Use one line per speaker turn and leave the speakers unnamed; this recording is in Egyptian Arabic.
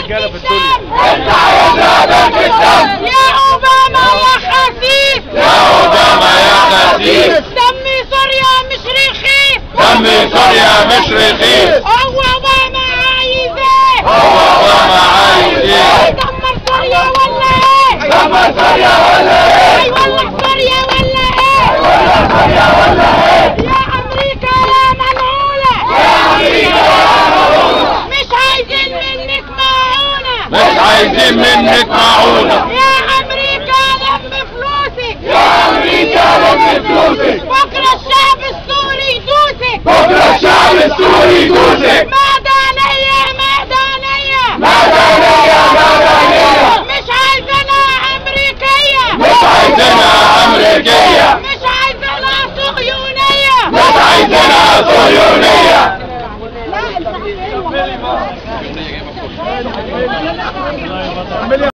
رجاله في الدنيا
انت عايزها بنك الدم
يا اوباما يا خسيس
يا اوباما يا خسيس
دمي سوريا مش رخيص
دم سوريا مش رخيص
هو اوباما عايز ايه
هو اوباما عايز ايه
يدمر سوريا ولا ايه
دم سوريا ولا ايه
يولع سوريا ولا ايه
ولا سوريا ولا ايه
يا امريكا يا ملعونة
يا امريكا يا ملعونة
مش عايزين منك معونة
مش عايزين منك معونة
يا امريكا لم فلوسك
يا امريكا لم فلوسك
بكره الشعب السوري يدوسك
بكره الشعب السوري يدوسك
معدنية معدنية
مدنية مدنية
مش عايزينها امريكية
مش عايزينها امريكية
مش عايزينها صهيونية
مش عايزينها صهيونية
لا الفحم